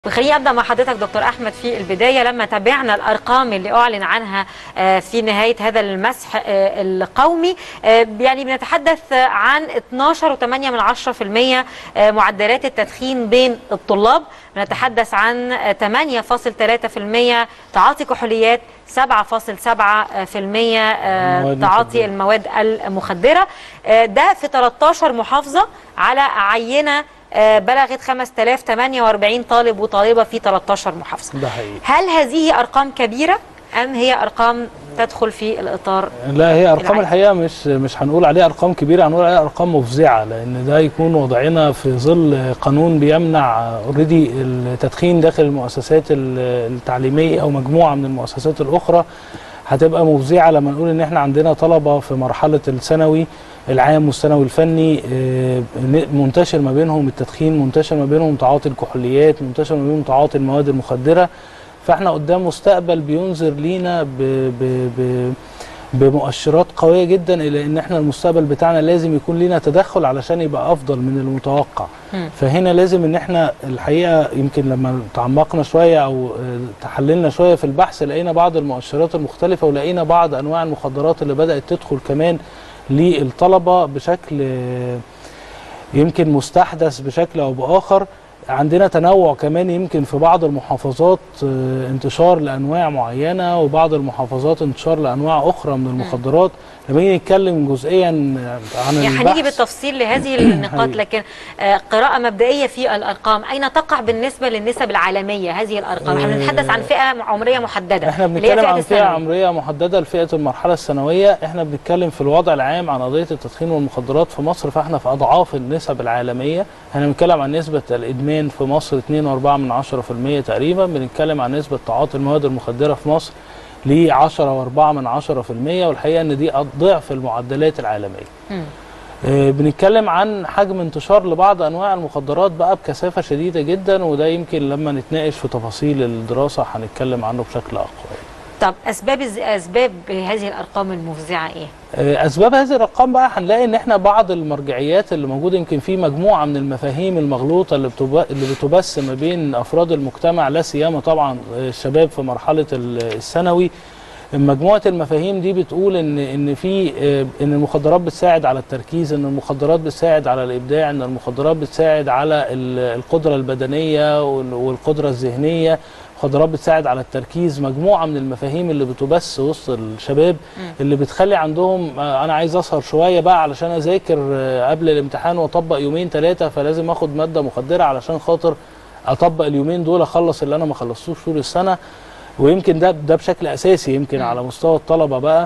وخليني ابدا مع حضرتك دكتور احمد في البدايه لما تابعنا الارقام اللي اعلن عنها آه، في نهايه هذا المسح آه، القومي آه، يعني بنتحدث عن 12.8 من 10% آه، معدلات التدخين بين الطلاب بنتحدث عن آه، 8.3% تعاطي كحوليات 7.7% آه، المواد تعاطي المخدرة. المواد المخدره آه، ده في 13 محافظه على عينه آه، بلغت 5048 طالب وطالبه في 13 محافظه ده حقيقي هل هذه ارقام كبيره ام هي ارقام تدخل في الاطار لا هي ارقام العادي. الحقيقه مش مش هنقول عليها ارقام كبيره هنقول عليها ارقام مفزعه لان ده يكون وضعنا في ظل قانون بيمنع اوريدي التدخين داخل المؤسسات ال- التعليميه او مجموعه من المؤسسات الاخرى هتبقى مفزعه لما نقول ان احنا عندنا طلبه في مرحله الثانوي العام والثانوي الفني آه، منتشر ما بينهم التدخين منتشر ما بينهم تعاطي الكحوليات منتشر ما بينهم تعاطي المواد المخدره فاحنا قدام مستقبل بينذر لينا ب ب ب بمؤشرات قويه جدا الى ان احنا المستقبل بتاعنا لازم يكون لينا تدخل علشان يبقى افضل من المتوقع مم. فهنا لازم ان احنا الحقيقه يمكن لما تعمقنا شويه او آه، تحللنا شويه في البحث لقينا بعض المؤشرات المختلفه ولقينا بعض انواع المخدرات اللي بدات تدخل كمان للطلبه بشكل آه، يمكن مستحدث بشكل او باخر عندنا تنوع كمان يمكن في بعض المحافظات آه، انتشار لانواع معينه وبعض المحافظات انتشار لانواع اخرى من المخدرات لما نيجي نتكلم جزئيا عن يعني هنيجي البحث بالتفصيل لهذه النقاط حقيقي. لكن آه، قراءة مبدئية في الأرقام أين تقع بالنسبة للنسب العالمية هذه الأرقام؟ احنا آه، بنتحدث عن فئة عمرية محددة احنا اللي هي بنتكلم عن فئه الثانوي. عمريه محدده لفئه المرحله الثانويه احنا بنتكلم في الوضع العام عن قضيه التدخين والمخدرات في مصر فاحنا في اضعاف النسب العالميه احنا بنتكلم عن نسبه الادمان في مصر 2.4 من 10% تقريبا بنتكلم عن نسبه تعاطي المواد المخدره في مصر ل 10.4 من 10% والحقيقه ان دي ضعف المعدلات العالميه مم. آه، بنتكلم عن حجم انتشار لبعض انواع المخدرات بقى بكثافه شديده جدا وده يمكن لما نتناقش في تفاصيل الدراسه هنتكلم عنه بشكل اقوى طب أسباب الز- أسباب هذه الأرقام المفزعة إيه؟ آه، اسباب هذه الارقام بقى هنلاقي ان احنا بعض المرجعيات اللي موجوده يمكن في مجموعه من المفاهيم المغلوطه اللي بتب... اللي بتبث ما بين افراد المجتمع لا سيما طبعا آه، الشباب في مرحله ال- الثانوي مجموعه المفاهيم دي بتقول ان ان في آه، ان المخدرات بتساعد على التركيز ان المخدرات بتساعد على الابداع ان المخدرات بتساعد على ال- القدره البدنيه وال- والقدره الذهنيه المخدرات بتساعد على التركيز مجموعه من المفاهيم اللي بتبث وسط الشباب اللي بتخلي عندهم آه، انا عايز اسهر شويه بقى علشان اذاكر آه، قبل الامتحان واطبق يومين ثلاثه فلازم اخد ماده مخدره علشان خاطر اطبق اليومين دول اخلص اللي انا ما خلصتوش طول السنه ويمكن ده ده بشكل اساسي يمكن مم. على مستوى الطلبه بقى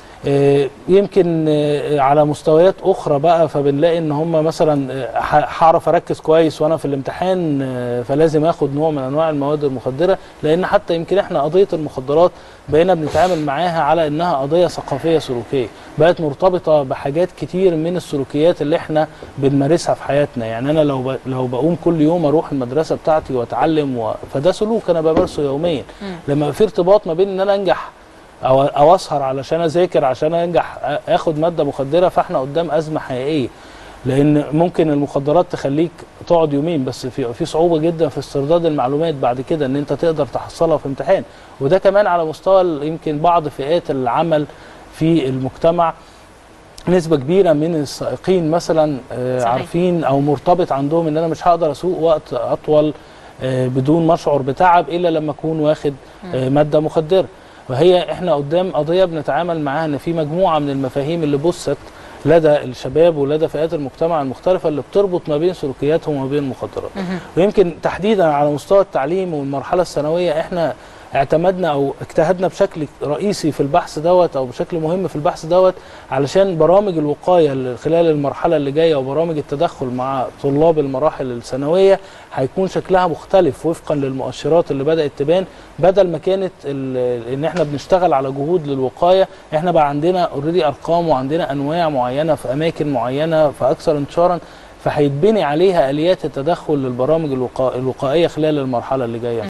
آه، يمكن آه، على مستويات اخرى بقى فبنلاقي ان هم مثلا آه، ه- هعرف اركز كويس وانا في الامتحان آه، فلازم اخد نوع من انواع المواد المخدره لان حتى يمكن احنا قضيه المخدرات بقينا بنتعامل معاها على انها قضيه ثقافيه سلوكيه بقت مرتبطه بحاجات كتير من السلوكيات اللي احنا بنمارسها في حياتنا يعني انا لو ب... لو بقوم كل يوم اروح المدرسه بتاعتي واتعلم و... فده سلوك انا بمارسه يوميا مم. لما في ارتباط ما بين ان انا انجح او او اسهر علشان اذاكر عشان انجح آ- اخد ماده مخدره فاحنا قدام ازمه حقيقيه لان ممكن المخدرات تخليك تقعد يومين بس في في صعوبه جدا في استرداد المعلومات بعد كده ان انت تقدر تحصلها في امتحان وده كمان على مستوى ال- يمكن بعض فئات العمل في المجتمع نسبة كبيرة من السائقين مثلا آه، صحيح. عارفين او مرتبط عندهم ان انا مش هقدر اسوق وقت اطول آه، بدون ما اشعر بتعب الا لما اكون واخد آه، مادة مخدرة وهي احنا قدام قضية بنتعامل معاها ان في مجموعة من المفاهيم اللي بثت لدى الشباب ولدى فئات المجتمع المختلفة اللي بتربط ما بين سلوكياتهم وما بين المخدرات مهم. ويمكن تحديدا على مستوى التعليم والمرحله الثانويه احنا اعتمدنا او اجتهدنا بشكل رئيسي في البحث دوت او بشكل مهم في البحث دوت علشان برامج الوقايه اللي خلال المرحله اللي جايه وبرامج التدخل مع طلاب المراحل الثانويه هيكون شكلها مختلف وفقا للمؤشرات اللي بدات تبان بدل ما كانت ال- ان احنا بنشتغل على جهود للوقايه احنا بقى عندنا اوريدي ارقام وعندنا انواع معينه في اماكن معينه فاكثر انتشارا فهيتبني عليها اليات التدخل للبرامج الوقا- الوقائيه خلال المرحله اللي جايه